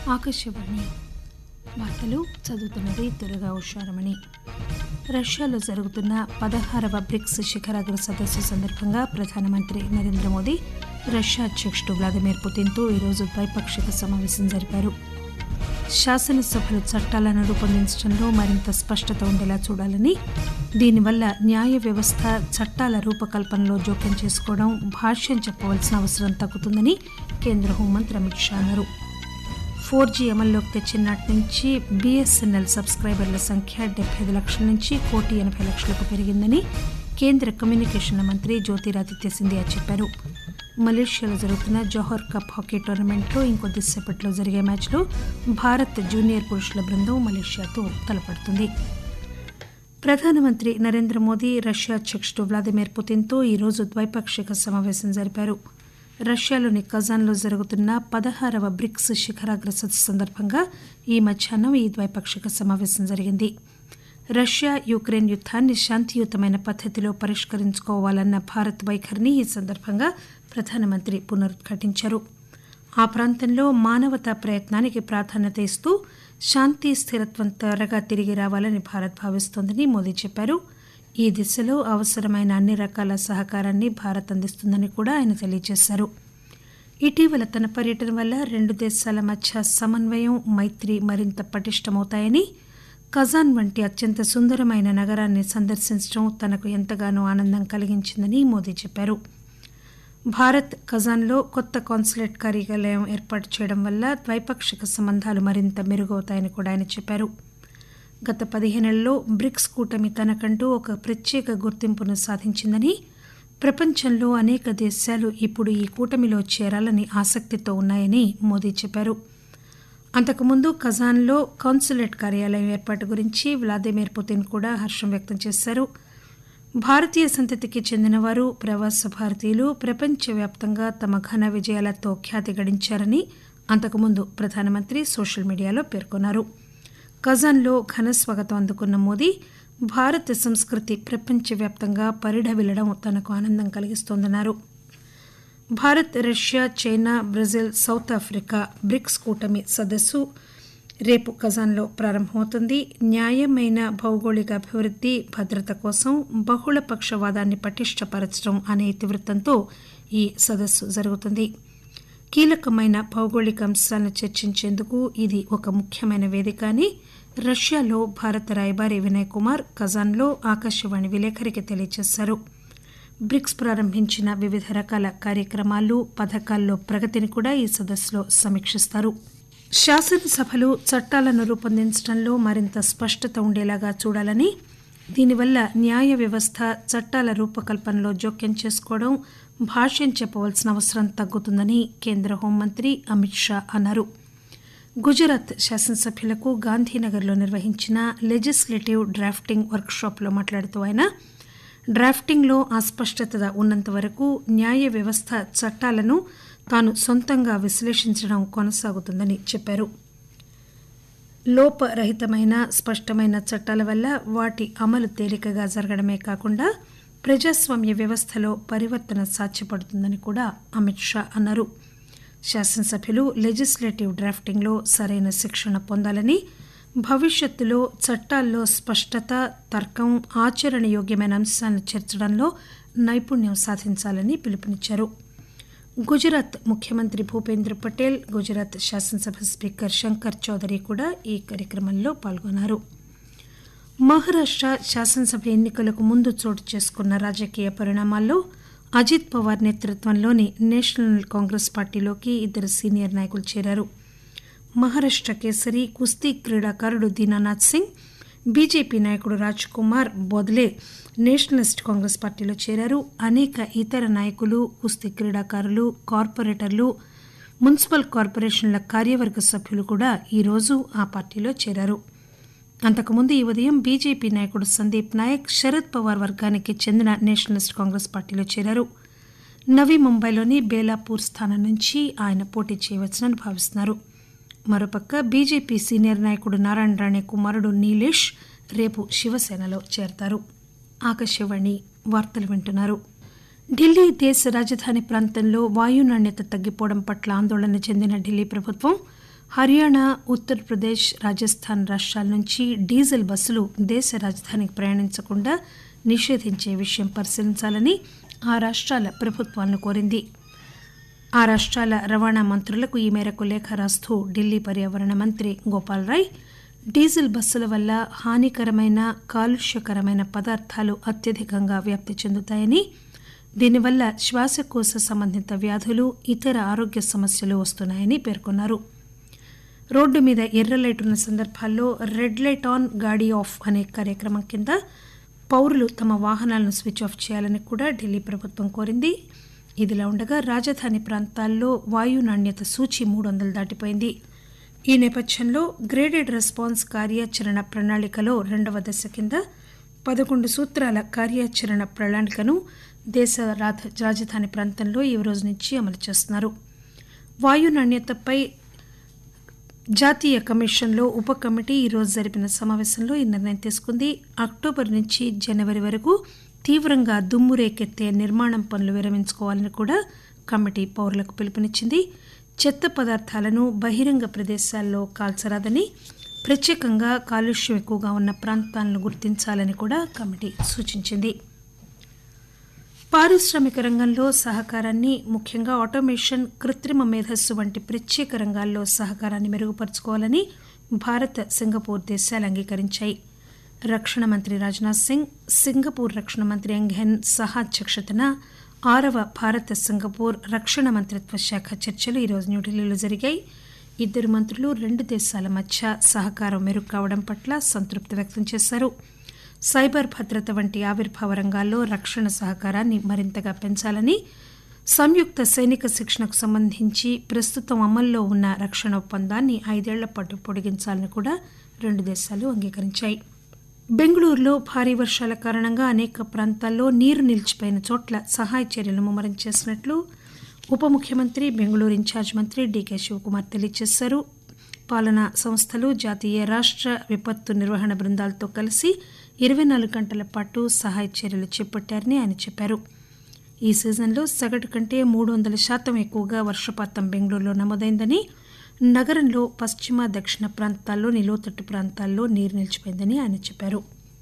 ఆకాశవాణి వార్తలు చదువుతున్నది త్వరగా ఉషారమణి రష్యాలో జరుగుతున్న పదహారవ బ్రిక్స్ శిఖరాగ్ర సదస్సు సందర్భంగా ప్రధానమంత్రి నరేంద్ర మోదీ రష్యా అధ్యక్షుడు వ్లాదిమిర్ పుతిన్తో ఈరోజు ద్వైపాక్షిక సమావేశం జరిపారు శాసనసభలు చట్టాలను రూపొందించడంలో మరింత స్పష్టత ఉండేలా చూడాలని దీనివల్ల న్యాయ వ్యవస్థ చట్టాల రూపకల్పనలో జోక్యం చేసుకోవడం భాష్యం చెప్పవలసిన అవసరం తగ్గుతుందని కేంద్ర హోంమంత్రి అమిత్ షా అన్నారు ఫోర్ జీ అమల్లోకి తెచ్చిన నాటి నుంచి బీఎస్ఎన్ఎల్ సబ్స్క్రైబర్ల సంఖ్య డెబ్బై ఐదు లక్షల నుంచి కోటి ఎనభై లక్షలకు పెరిగిందని కేంద్ర కమ్యూనికేషన్ల మంత్రి జ్యోతిరాదిత్య సింధియా చెప్పారు మలేషియాలో జరుగుతున్న జోహర్ కప్ హాకీ టోర్నమెంట్లో ఇంకొద్దిసేపట్లో జరిగే మ్యాచ్లో భారత్ జూనియర్ పురుషుల బృందం మలేషియాతో తలపడుతుంది ప్రధానమంత్రి నరేంద్ర మోదీ రష్యా అధ్యక్షుడు వ్లాదిమిర్ పుతిన్తో ఈరోజు ద్వైపాక్షిక సమావేశం జరిపారు రష్యాలోని కజాన్లో జరుగుతున్న పదహారవ బ్రిక్స్ శిఖరాగ్ర సదస్సు సందర్భంగా ఈ మధ్యాహ్నం ఈ ద్వైపాక్షిక సమావేశం జరిగింది రష్యా యుక్రెయిన్ యుద్దాన్ని శాంతియుతమైన పద్దతిలో పరిష్కరించుకోవాలన్న భారత్ వైఖరిని ఈ సందర్భంగా ప్రధానమంత్రి పునరుద్ఘాటించారు ఆ ప్రాంతంలో మానవతా ప్రయత్నానికి ప్రాధాన్యత ఇస్తూ శాంతి స్థిరత్వం త్వరగా తిరిగి రావాలని భారత్ భావిస్తోందని మోదీ చెప్పారు ఈ దిశలో అవసరమైన అన్ని రకాల సహకారాన్ని భారత్ అందిస్తుందని కూడా ఆయన తెలియజేశారు ఇటీవల తన పర్యటన వల్ల రెండు దేశాల మధ్య సమన్వయం మైత్రి మరింత పటిష్టమవుతాయని కజాన్ వంటి అత్యంత సుందరమైన నగరాన్ని సందర్శించడం తనకు ఎంతగానో ఆనందం కలిగించిందని మోదీ చెప్పారు భారత్ కజాన్లో కొత్త కాన్సులేట్ కార్యాలయం ఏర్పాటు చేయడం వల్ల ద్వైపాక్షిక సంబంధాలు మరింత మెరుగవుతాయని కూడా ఆయన చెప్పారు గత పదిహేనేళ్లలో బ్రిక్స్ కూటమి తనకంటూ ఒక ప్రత్యేక గుర్తింపును సాధించిందని ప్రపంచంలో అనేక దేశాలు ఇప్పుడు ఈ కూటమిలో చేరాలని ఆసక్తితో ఉన్నాయని మోదీ చెప్పారు అంతకుముందు కజాన్లో కాన్సులేట్ కార్యాలయం ఏర్పాటు గురించి వ్లాదిమిర్ పుతిన్ కూడా హర్షం వ్యక్తం చేశారు భారతీయ సంతతికి చెందినవారు ప్రవాస భారతీయులు ప్రపంచవ్యాప్తంగా తమ ఘన విజయాలతో ఖ్యాతి గడించారని అంతకుముందు ప్రధానమంత్రి సోషల్ మీడియాలో పేర్కొన్నారు కజాన్లో ఘన స్వాగతం అందుకున్న మోదీ భారత సంస్కృతి ప్రపంచవ్యాప్తంగా పరిఢవిల్లడం తనకు ఆనందం కలిగిస్తోందన్నారు Bharat Russia China Brazil South Africa BRICS కూటమి సదస్సు రేపు కజాన్లో ప్రారంభమవుతుంది న్యాయమైన భౌగోళిక అభివృద్ధి భద్రత కోసం బహుళ పక్షవాదాన్ని పటిష్టపరచడం అనే ఇతివృత్తంతో ఈ సదస్సు జరుగుతుంది కీలకమైన భౌగోళిక అంశాలను చర్చించేందుకు ఇది ఒక ముఖ్యమైన వేదిక అని రష్యాలో భారత రాయబారి వినయ్ కుమార్ కజాన్లో ఆకాశవాణి విలేకరికి తెలియజేశారు బ్రిక్స్ ప్రారంభించిన వివిధ రకాల కార్యక్రమాలు పథకాల్లో ప్రగతిని కూడా ఈ సదస్సులో సమీక్షిస్తారు శాసనసభలు చట్టాలను రూపొందించడంలో మరింత స్పష్టత ఉండేలాగా చూడాలని దీనివల్ల న్యాయ వ్యవస్థ చట్టాల రూపకల్పనలో జోక్యం చేసుకోవడం భాష్యం చెప్పవలసిన అవసరం తగ్గుతుందని కేంద్ర హోంమంత్రి అమిత్ షా అన్నారు గుజరాత్ శాసనసభ్యులకు గాంధీనగర్లో నిర్వహించిన లెజిస్లేటివ్ డ్రాఫ్టింగ్ వర్క్షాప్లో మాట్లాడుతూ ఆయన డ్రాఫ్టింగ్లో అస్పష్టత ఉన్నంత వరకు న్యాయ వ్యవస్థ చట్టాలను తాను సొంతంగా విశ్లేషించడం కొనసాగుతుందని చెప్పారు లోపరహితమైన స్పష్టమైన చట్టాల వల్ల వాటి అమలు తేలికగా జరగడమే కాకుండా ప్రజాస్వామ్య వ్యవస్థలో పరివర్తన సాధ్యపడుతుందని కూడా అమిత్ షా అన్నారు శాసనసభ్యులు లెజిస్లేటివ్ డ్రాఫ్టింగ్లో సరైన శిక్షణ పొందాలని భవిష్యత్తులో చట్టాల్లో స్పష్టత తర్కం ఆచరణయోగ్యమైన అంశాలను చేర్చడంలో నైపుణ్యం సాధించాలని పిలుపునిచ్చారు గుజరాత్ ముఖ్యమంత్రి భూపేంద్ర పటేల్ గుజరాత్ శాసనసభ స్పీకర్ శంకర్ చౌదరి కూడా ఈ కార్యక్రమంలో పాల్గొన్నారు మహారాష్ట శాసనసభ ఎన్నికలకు ముందు చోటు చేసుకున్న రాజకీయ పరిణామాల్లో అజిత్ పవార్ నేతృత్వంలోని నేషనల్ కాంగ్రెస్ పార్టీలోకి ఇద్దరు సీనియర్ నాయకులు చేరారు మహారాష్ట కేసరి కుస్తీ క్రీడాకారుడు దీనానాథ్ సింగ్ బీజేపీ నాయకుడు రాజ్ కుమార్ బోద్లే నేషనలిస్ట్ కాంగ్రెస్ పార్టీలో చేరారు అనేక ఇతర నాయకులు కుస్తీ క్రీడాకారులు కార్పొరేటర్లు మున్సిపల్ కార్పొరేషన్ల కార్యవర్గ సభ్యులు కూడా ఈరోజు ఆ పార్టీలో చేరారు అంతకుముందు ఈ ఉదయం బీజేపీ నాయకుడు సందీప్ నాయక్ శరద్ పవార్ వర్గానికి చెందిన నేషనలిస్ట్ కాంగ్రెస్ పార్టీలో చేరారు నవీ ముంబైలోని బేలాపూర్ స్థానం నుంచి ఆయన పోటీ చేయవచ్చునని భావిస్తున్నారు మరోపక్క బీజేపీ సీనియర్ నాయకుడు నారాయణ రాణే కుమారుడు నీలేష్ రేపు శివసేనలో చేరతారు ఆకాశవాణి వార్తలు వింటున్నారు ఢిల్లీ దేశ రాజధాని ప్రాంతంలో వాయు నాణ్యత తగ్గిపోవడం పట్ల ఆందోళన చెందిన ఢిల్లీ ప్రభుత్వం హర్యానా ఉత్తరప్రదేశ్ రాజస్థాన్ రాష్ట్రాల నుంచి డీజిల్ బస్సులు దేశ రాజధానికి ప్రయాణించకుండా నిషేధించే విషయం పరిశీలించాలని ఆ రాష్ట్రాల ప్రభుత్వాలను కోరింది ఆ రాష్ట్రాల రవాణా మంత్రులకు ఈ మేరకు లేఖ రాస్తూ ఢిల్లీ పర్యావరణ మంత్రి గోపాల్ రాయ్ డీజిల్ బస్సుల వల్ల హానికరమైన కాలుష్యకరమైన పదార్థాలు అత్యధికంగా వ్యాప్తి చెందుతాయని దీనివల్ల శ్వాసకోశ సంబంధిత వ్యాధులు ఇతర ఆరోగ్య సమస్యలు వస్తున్నాయని పేర్కొన్నారు రోడ్డు మీద ఎర్ర లైట్ ఉన్న సందర్భాల్లో red light on gaadi off అనే కార్యక్రమం కింద పౌరులు తమ వాహనాలను స్విచ్ ఆఫ్ చేయాలని కూడా ఢిల్లీ ప్రభుత్వం కోరింది ఇదిలా ఉండగా రాజధాని ప్రాంతాల్లో వాయు నాణ్యత సూచి మూడు వందలు దాటిపోయింది ఈ నేపథ్యంలో గ్రేడెడ్ రెస్పాన్స్ కార్యాచరణ ప్రణాళికలో రెండవ దశ కింద పదకొండు సూత్రాల కార్యాచరణ ప్రణాళికను దేశ రాధ- రాజధాని ప్రాంతంలో ఈ రోజు నుంచి అమలు చేస్తున్నారు వాయు నాణ్యతపై జాతీయ కమిషన్లో ఉప కమిటీ ఈరోజు జరిపిన సమావేశంలో ఈ నిర్ణయం తీసుకుంది అక్టోబర్ నుంచి జనవరి వరకు తీవ్రంగా దుమ్ము రేకెత్తే నిర్మాణం పనులు విరమించుకోవాలని కూడా కమిటీ పౌరులకు పిలుపునిచ్చింది చెత్త పదార్థాలను బహిరంగ ప్రదేశాల్లో కాల్చరాదని ప్రత్యేకంగా కాలుష్యం ఎక్కువగా ఉన్న ప్రాంతాలను గుర్తించాలని కూడా కమిటీ సూచించింది పారిశ్రామిక రంగంలో సహకారాన్ని ముఖ్యంగా ఆటోమేషన్ కృత్రిమ మేధస్సు వంటి ప్రత్యేక రంగాల్లో సహకారాన్ని మెరుగుపరుచుకోవాలని భారత్ సింగపూర్ దేశాలు అంగీకరించాయి రక్షణ మంత్రి రాజ్నాథ్ సింగ్ సింగపూర్ రక్షణ మంత్రి ఎంఘెన్ సహా అధ్యక్షతన ఆరవ భారత సింగపూర్ రక్షణ మంత్రిత్వ శాఖ చర్చలు ఈరోజు న్యూఢిల్లీలో జరిగాయి ఇద్దరు మంత్రులు రెండు దేశాల మధ్య సహకారం మెరుగు కావడం పట్ల సంతృప్తి వ్యక్తం చేశారు సైబర్ భద్రత వంటి ఆవిర్భావ రంగాల్లో రక్షణ సహకారాన్ని మరింతగా పెంచాలని సంయుక్త సైనిక శిక్షణకు సంబంధించి ప్రస్తుతం అమల్లో ఉన్న రక్షణ ఒప్పందాన్ని ఐదేళ్ల పాటు పొడిగించాలని కూడా రెండు దేశాలు అంగీకరించాయి బెంగళూరులో భారీ వర్షాల కారణంగా అనేక ప్రాంతాల్లో నీరు నిలిచిపోయిన చోట్ల సహాయ చర్యలు ముమ్మరం చేసినట్లు ఉప ముఖ్యమంత్రి బెంగళూరు ఇన్ఛార్జ్ మంత్రి డీకే శివకుమార్ తెలియజేశారు పాలనా సంస్థలు జాతీయ రాష్ట్ర విపత్తు నిర్వహణ బృందాలతో కలిసి ఇరవై నాలుగు గంటల పాటు సహాయ చర్యలు చేపట్టారని ఆయన చెప్పారు ఈ సీజన్లో సగటు కంటే మూడు వందల శాతం ఎక్కువగా వర్షపాతం బెంగళూరులో నమోదైందని నగరంలో పశ్చిమ దక్షిణ ప్రాంతాల్లోని లోతట్టు ప్రాంతాల్లో నీరు నిలిచిపోయిందని ఆయన చెప్పారు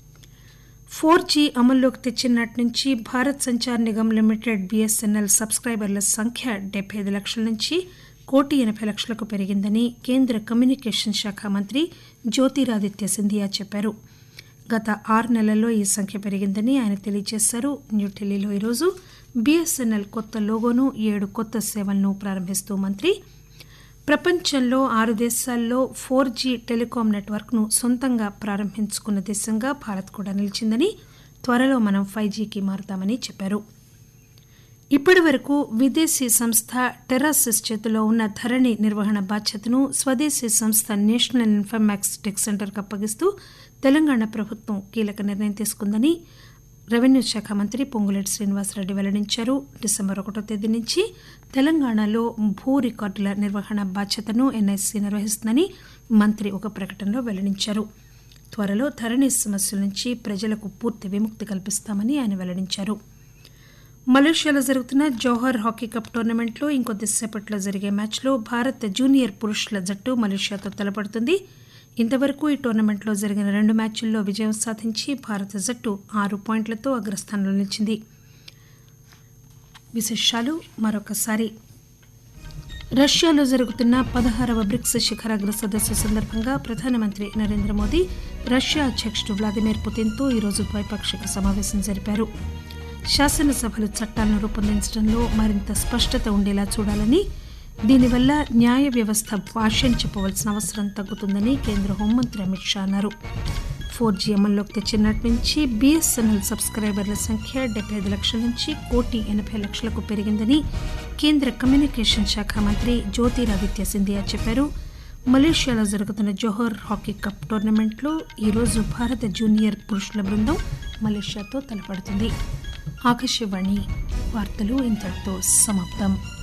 ఫోర్ జీ అమల్లోకి తెచ్చిన నాటి నుంచి భారత్ సంచార్ నిగమ్ లిమిటెడ్ బిఎస్ఎన్ఎల్ సబ్స్క్రైబర్ల సంఖ్య డెబ్బై ఐదు లక్షల నుంచి కోటి ఎనభై లక్షలకు పెరిగిందని కేంద్ర కమ్యూనికేషన్ శాఖ మంత్రి జ్యోతిరాదిత్య సింధియా చెప్పారు గత ఆరు నెలల్లో ఈ సంఖ్య పెరిగిందని ఆయన తెలియజేశారు న్యూఢిల్లీలో ఈరోజు బిఎస్ఎన్ఎల్ కొత్త లోగోను ఏడు కొత్త సేవలను ప్రారంభిస్తూ మంత్రి ప్రపంచంలో ఆరు దేశాల్లో ఫోర్ జీ టెలికాం నెట్వర్క్ను సొంతంగా ప్రారంభించుకున్న దేశంగా భారత్ కూడా నిలిచిందని త్వరలో మనం ఫైవ్ జీకి మారుతామని చెప్పారు ఇప్పటి వరకు విదేశీ సంస్థ టెరాసిస్ చేతిలో ఉన్న ధరణి నిర్వహణ బాధ్యతను స్వదేశీ సంస్థ నేషనల్ ఇన్ఫర్మాక్స్ టెక్ సెంటర్కు అప్పగిస్తూ తెలంగాణ ప్రభుత్వం కీలక నిర్ణయం తీసుకుందని రెవెన్యూ శాఖ మంత్రి పొంగులేటి శ్రీనివాసరెడ్డి వెల్లడించారు డిసెంబర్ ఒకటో తేదీ నుంచి తెలంగాణలో భూ రికార్డుల నిర్వహణ బాధ్యతను ఎన్ఐసి నిర్వహిస్తుందని మంత్రి ఒక ప్రకటనలో వెల్లడించారు త్వరలో ధరణి సమస్యల నుంచి ప్రజలకు పూర్తి విముక్తి కల్పిస్తామని ఆయన వెల్లడించారు మలేషియాలో జరుగుతున్న జౌహర్ హాకీ కప్ టోర్నమెంట్లో ఇంకొద్దిసేపట్లో జరిగే మ్యాచ్లో భారత్ జూనియర్ పురుషుల జట్టు మలేషియాతో తలపడుతుంది ఇంతవరకు ఈ టోర్నమెంట్లో జరిగిన రెండు మ్యాచ్ల్లో విజయం సాధించి భారత జట్టు ఆరు పాయింట్లతో అగ్రస్థానంలో నిలిచింది విశేషాలు మరొకసారి రష్యాలో జరుగుతున్న పదహారవ బ్రిక్స్ శిఖరాగ్ర సదస్సు సందర్భంగా ప్రధానమంత్రి నరేంద్ర మోదీ రష్యా అధ్యక్షుడు వ్లాదిమిర్ పుతిన్తో ఈరోజు ద్వైపాక్షిక సమావేశం జరిపారు శాసనసభలు చట్టాలను రూపొందించడంలో మరింత స్పష్టత ఉండేలా చూడాలని దీనివల్ల న్యాయ వ్యవస్థ భాష్యం చెప్పవలసిన అవసరం తగ్గుతుందని కేంద్ర హోంమంత్రి అమిత్ షా అన్నారు ఫోర్ జీ అమల్లోకి తెచ్చినటి నుంచి బీఎస్ఎన్ఎల్ సబ్స్క్రైబర్ల సంఖ్య డెబ్బై ఐదు లక్షల నుంచి కోటి ఎనభై లక్షలకు పెరిగిందని కేంద్ర కమ్యూనికేషన్ శాఖ మంత్రి జ్యోతిరాదిత్య సింధియా చెప్పారు మలేషియాలో జరుగుతున్న జోహర్ హాకీ కప్ టోర్నమెంట్లో ఈరోజు భారత జూనియర్ పురుషుల బృందం మలేషియాతో తలపడుతుంది ఆకాశవాణి వార్తలు ఇంతటితో సమాప్తం